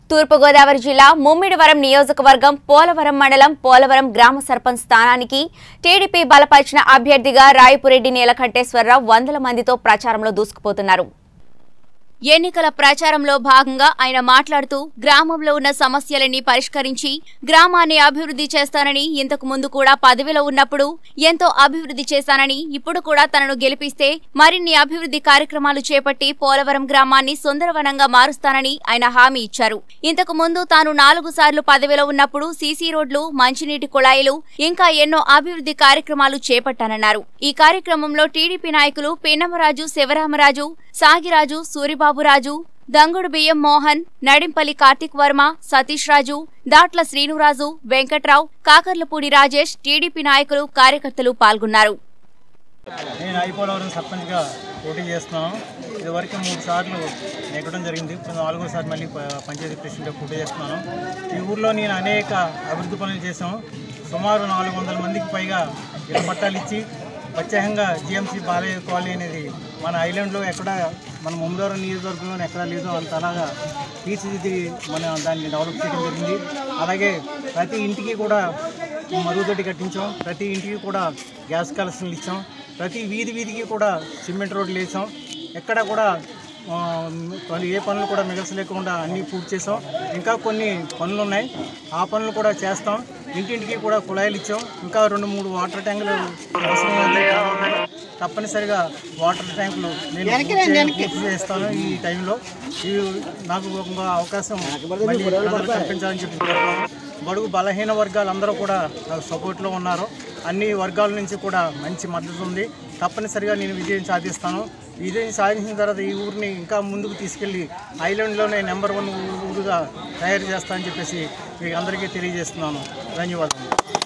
తూర్పుగోదావరి జిల్లా ముమ్మిడివరం నియోజకవర్గం పోలవరం మండలం పోలవరం గ్రామ సర్పంచ్ స్థానానికి టీడీపీ బలపరిచిన అభ్యర్థిగా రాయపురెడ్డి నీలకంఠేశ్వరరావు వందల మందితో ప్రచారంలో దూసుకుపోతున్నారు ఎన్నికల ప్రచారంలో భాగంగా ఆయన మాట్లాడుతూ గ్రామంలో ఉన్న సమస్యలన్నీ పరిష్కరించి గ్రామాన్ని అభివృద్ధి చేస్తానని ఇంతకు ముందు కూడా పదవిలో ఉన్నప్పుడు ఎంతో అభివృద్ధి చేశానని ఇప్పుడు కూడా తనను గెలిపిస్తే మరిన్ని అభివృద్ధి కార్యక్రమాలు చేపట్టి పోలవరం గ్రామాన్ని సుందరవనంగా మారుస్తానని ఆయన హామీ ఇచ్చారు ఇంతకు ముందు తాను నాలుగు సార్లు పదవిలో ఉన్నప్పుడు సీసీ రోడ్లు మంచినీటి కుళాయిలు ఇంకా ఎన్నో అభివృద్ధి కార్యక్రమాలు చేపట్టానన్నారు ఈ కార్యక్రమంలో టీడీపీ నాయకులు పిన్నమరాజు శివరామరాజు సాగిరాజు సూరిబాబురాజు దంగుడు బియ్యం మోహన్ నడింపల్లి కార్తిక్ వర్మ సతీష్ రాజు దాట్ల శ్రీనురాజు వెంకట్రావు కాకర్లపూడి రాజేష్ టీడీపీ నాయకులు కార్యకర్తలు పాల్గొన్నారు నేను ఐపోలవరం సర్పంచ్గా పోటీ చేస్తున్నాను ఇదివరకు మూడు సార్లు నెగ్గడం జరిగింది ఇప్పుడు నాలుగోసారి మళ్ళీ ప- పంచాయతీ ప్రెసిడెంట్గా పోటీ చేస్తున్నాను ఈ ఊర్లో నేను అనేక అభివృద్ధి పనులు చేశాం సుమారు నాలుగు వందల మందికి పైగా ఇళ్ల పట్టాలు ఇచ్చి ప్రత్యేకంగా జిఎంసీ బాలయ్య కాలనీ అనేది మన ఐలాండ్లో ఎక్కడ మన ముమ్మదవరం నియోజకవర్గంలో ఎక్కడా లేదు అంత అలాగా తీర్చిదిద్ది మన దాన్ని డెవలప్ చేయడం జరిగింది అలాగే ప్రతి ఇంటికి కూడా మరుగుదొడ్డి కట్టించాం ప్రతి ఇంటికి కూడా గ్యాస్ కలెక్షన్లు ఇచ్చాం ప్రతి వీధి వీధికి కూడా సిమెంట్ రోడ్లు వేసాం ఎక్కడ కూడా ఆ, పనులు ఏ పనులు కూడా మిగల్చలేకుండా అన్నీ పూర్తి చేసాం ఇంకా కొన్ని పనులు ఉన్నాయి ఆ పనులు కూడా చేస్తాం ఇంటింటికి కూడా కుళాయిలు ఇచ్చాం ఇంకా రెండు మూడు వాటర్ ట్యాంకులు అవసరం ఉంది. తప్పనిసరిగా వాటర్ ట్యాంకులు నేను పూర్తి చే- పూర్తి చేస్తాను ఈ టైంలో ఇవి నాకు ఒక అవకాశం మళ్ళీ ప్రజలకు కల్పించాలని చెప్పి కోరుతున్నాను బడుగు బలహీన వర్గాలందరూ కూడా నాకు సపోర్ట్లో ఉన్నారు అన్ని వర్గాల నుంచి కూడా మంచి మద్దతు ఉంది తప్పనిసరిగా నేను విజయం సాధిస్తాను విజయం సాధించిన తర్వాత ఈ ఊరిని ఇంకా ముందుకు తీసుకెళ్ళి ఐలాండ్లోనే నెంబర్ వన్ ఊరుగా తయారు చేస్తానని చెప్పేసి మీకు అందరికీ తెలియజేస్తున్నాను ధన్యవాదాలు